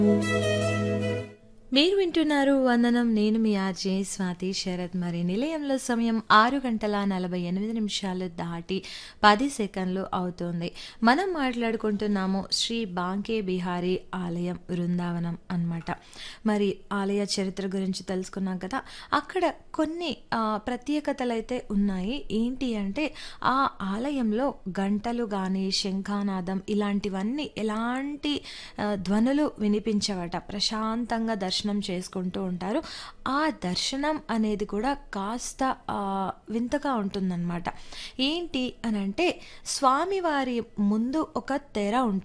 మీరు వింటున్నారు వందనం నేను మీ ఆర్జే స్వాతి శరత్ మరి నిలయంలో సమయం ఆరు గంటల నలభై ఎనిమిది నిమిషాలు దాటి పది సెకండ్లు అవుతుంది మనం మాట్లాడుకుంటున్నాము శ్రీ బాంకే బిహారీ ఆలయం బృందావనం అన్నమాట మరి ఆలయ చరిత్ర గురించి తెలుసుకున్నాం కదా అక్కడ కొన్ని ఆ, ప్రత్యేకతలు అయితే ఉన్నాయి ఏంటి అంటే ఆ ఆలయంలో గంటలు కానీ శంఖానాదం ఇలాంటివన్నీ ఎలాంటి ఆ, ధ్వనులు వినిపించవట ప్రశాంతంగా దర్శనం చేసుకుంటూ ఉంటారు ఆ దర్శనం అనేది కూడా కాస్త ఆ, వింతగా ఉంటుందన్నమాట ఏంటి అని అంటే స్వామివారి ముందు ఒక తెర ఉంటుంది